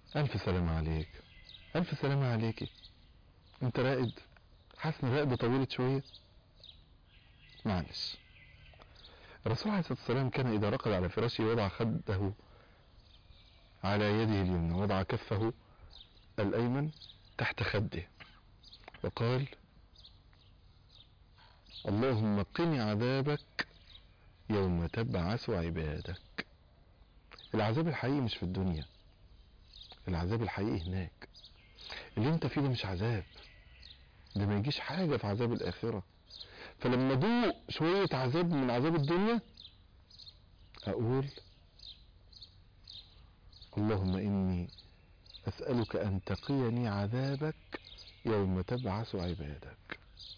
ألف سلامة عليك ألف سلامة عليكي أنت راقد حاسس إن الرقبة طولت شوية معلش الرسول عليه الصلاة والسلام كان إذا رقد على فراشه وضع خده على يده اليمنى وضع كفه الأيمن تحت خده وقال اللهم قني عذابك يوم تبعث عبادك العذاب الحقيقي مش في الدنيا العذاب الحقيقي هناك اللي انت فيه ده مش عذاب ده ما يجيش حاجة في عذاب الآخرة فلما ادوق شوية عذاب من عذاب الدنيا أقول اللهم إني أسألك أن تقيني عذابك يوم تبعث عبادك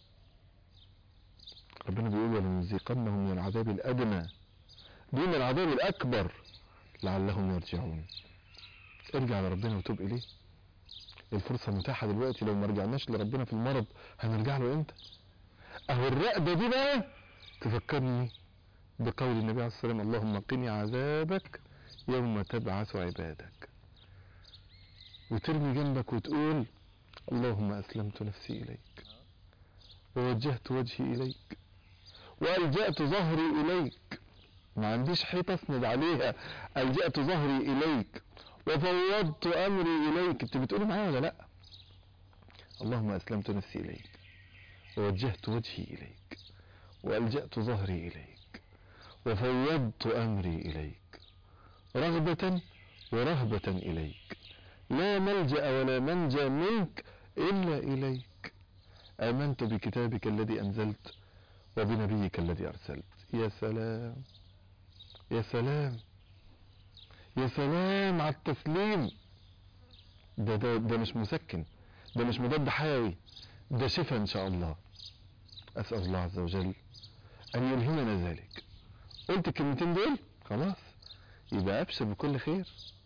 ربنا بيقول ولنذيقنهم من العذاب الأدنى دون العذاب الأكبر لعلهم يرجعون ارجع لربنا وتوب إليه الفرصة متاحة دلوقتي لو ما رجعناش لربنا في المرض هنرجع له امتى اهو الرقبة دي بقى تفكرني بقول النبي عليه الصلاة والسلام اللهم قني عذابك يوم تبعث عبادك وترمي جنبك وتقول اللهم أسلمت نفسي إليك ووجهت وجهي إليك وألجأت ظهري إليك ما عنديش حيطة أسند عليها ألجأت ظهري إليك وفوضت أمري إليك أنت بتقولي معايا ولا لأ اللهم أسلمت نفسي إليك ووجهت وجهي إليك وألجأت ظهري إليك وفوضت أمري إليك رغبة ورهبة إليك لا ملجأ ولا منجى منك إلا إليك آمنت بكتابك الذي أنزلت وبنبيك الذي أرسلت يا سلام يا سلام يا سلام على التسليم ده ده ده مش مسكن ده مش مضاد حيوي ده شفاء ان شاء الله اسال الله عز وجل ان يلهمنا ذلك قلت الكلمتين دول خلاص يبقى ابشر بكل خير